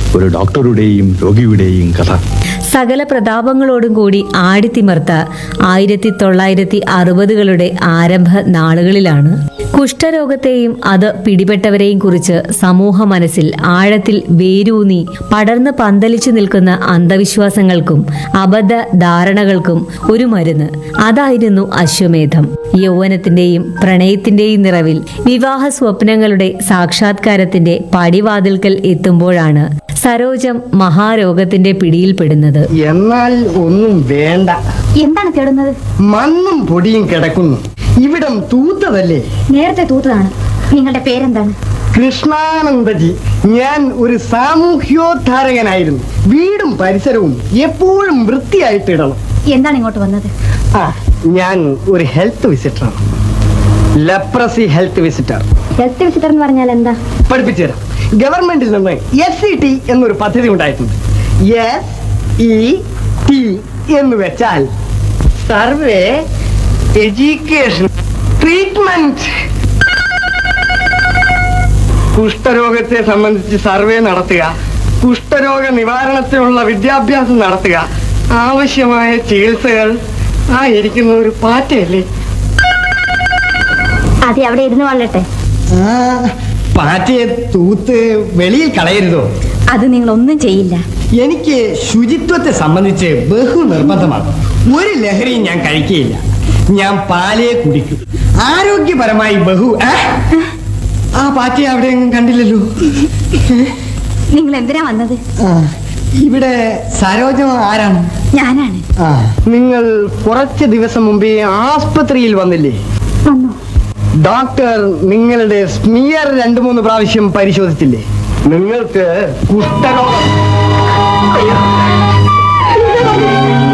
ഒരു ഡോക്ടറുടെയും രോഗിയുടെയും കഥ സകല പ്രതാപങ്ങളോടും കൂടി ആടിത്തിമർത്ത ആയിരത്തി തൊള്ളായിരത്തി അറുപതുകളുടെ ആരംഭ നാളുകളിലാണ് കുഷ്ഠരോഗത്തെയും അത് പിടിപെട്ടവരെയും കുറിച്ച് സമൂഹ മനസ്സിൽ ആഴത്തിൽ വേരൂന്നി പടർന്ന് പന്തലിച്ചു നിൽക്കുന്ന അന്ധവിശ്വാസങ്ങൾക്കും അബദ്ധ ധാരണകൾക്കും ഒരു മരുന്ന് അതായിരുന്നു അശ്വമേധം യൗവനത്തിന്റെയും പ്രണയത്തിന്റെയും നിറവിൽ വിവാഹ സ്വപ്നങ്ങളുടെ സാക്ഷാത്കാരത്തിന്റെ പടിവാതിൽക്കൽ എത്തുമ്പോഴാണ് സരോജം മഹാരോഗത്തിന്റെ പിടിയിൽപ്പെടുന്നത് എന്നാൽ ഒന്നും വേണ്ട എന്താണ് തേടുന്നത് മണ്ണും പൊടിയും കിടക്കുന്നു ഇവിടം തൂത്തതല്ലേ നേരത്തെ തൂത്തതാണ് നിങ്ങളുടെ പേരെന്താണ് കൃഷ്ണാനന്ദജി ഞാൻ ഒരു സാമൂഹ്യോദ്ധാരകനായിരുന്നു വീടും പരിസരവും എപ്പോഴും വൃത്തിയായിട്ടിടണം എന്താണ് ഇങ്ങോട്ട് വന്നത് ആ ഞാൻ ഒരു ഹെൽത്ത് വിസിറ്ററാണ് leprosy health visitor health visitor എന്ന് പറഞ്ഞാൽ എന്താ പഠിപ്പിച്ചു തരാം ഗവൺമെന്റിൽ നിന്ന് എസ് സി ടി എന്നൊരു പദ്ധതി ഉണ്ടായിട്ടുണ്ട് എസ് ഇ ടി എന്ന് വെച്ചാൽ സർവേ എഡ്യൂക്കേഷൻ ട്രീറ്റ്മെന്റ് കുഷ്ഠരോഗത്തെ സംബന്ധിച്ച് സർവേ നടത്തുക കുഷ്ഠരോഗ നിവാരണത്തിനുള്ള വിദ്യാഭ്യാസം നടത്തുക ആവശ്യമായ ചികിത്സകൾ ആ ഇരിക്കുന്ന ഒരു പാറ്റയല്ലേ അതെ അവിടെ ഇരുന്ന് കൊള്ളട്ടെ ആ പാറ്റയെ തൂത്ത് വെളിയിൽ കളയരുതോ അത് നിങ്ങൾ ഒന്നും ചെയ്യില്ല എനിക്ക് ശുചിത്വത്തെ സംബന്ധിച്ച് ബഹു നിർബന്ധമാണ് ഒരു ലഹരിയും ഞാൻ കഴിക്കുകയില്ല ഞാൻ പാലേ കുടിക്കും ആരോഗ്യപരമായി ബഹു ആ? ആ പാറ്റയെ അവിടെ എങ്ങും കണ്ടില്ലല്ലോ നിങ്ങൾ എന്തിനാ വന്നത് ആ, ഇവിടെ സരോജം ആരാണ് ഞാനാണ് ആ നിങ്ങൾ കുറച്ച് ദിവസം മുമ്പേ ആസ്പത്രിയിൽ വന്നില്ലേ വന്നു ഡോക്ടർ നിങ്ങളുടെ സ്മിയർ രണ്ടു മൂന്ന് പ്രാവശ്യം പരിശോധിച്ചില്ലേ നിങ്ങൾക്ക് കുഷ്ഠരോഗം